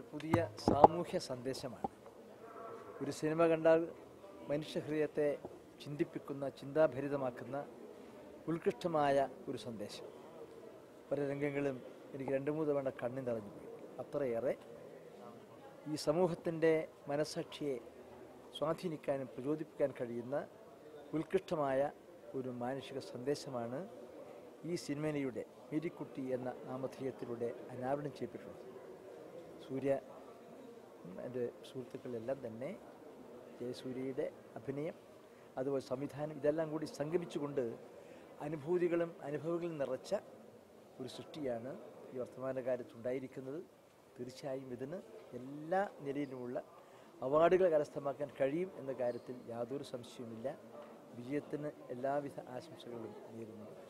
പുതിയ സാമൂഹ്യ സന്ദേശമാണ് ഒരു സിനിമ കണ്ടാൽ മനുഷ്യഹൃദയത്തെ ചിന്തിപ്പിക്കുന്ന ചിന്താഭരിതമാക്കുന്ന ഉത്കൃഷ്ടമായ ഒരു സന്ദേശം പല രംഗങ്ങളും എനിക്ക് രണ്ട് മൂന്ന് തവണ കണ്ണു നിറഞ്ഞു പോയി അത്രയേറെ ഈ സമൂഹത്തിൻ്റെ മനസാക്ഷിയെ സ്വാധീനിക്കാനും പ്രചോദിപ്പിക്കാൻ കഴിയുന്ന ഉത്കൃഷ്ടമായ ഒരു മാനുഷിക സന്ദേശമാണ് ഈ സിനിമയുടെ മേരിക്കുട്ടി എന്ന നാമധേയത്തിലൂടെ അനാവരണം ചെയ്യപ്പെട്ടുള്ളത് സൂര്യ എൻ്റെ സുഹൃത്തുക്കളെല്ലാം തന്നെ ജയസൂര്യയുടെ അഭിനയം അതുപോലെ സംവിധാനം ഇതെല്ലാം കൂടി സംഗമിച്ചുകൊണ്ട് അനുഭൂതികളും അനുഭവങ്ങളും നിറച്ച ഒരു സൃഷ്ടിയാണ് ഈ വർത്തമാനകാലത്തുണ്ടായിരിക്കുന്നത് തീർച്ചയായും ഇതിന് എല്ലാ നിലയിലുമുള്ള അവാർഡുകൾ കരസ്ഥമാക്കാൻ കഴിയും എന്ന കാര്യത്തിൽ യാതൊരു സംശയവുമില്ല വിജയത്തിന് എല്ലാവിധ ആശംസകളും നേരുന്നു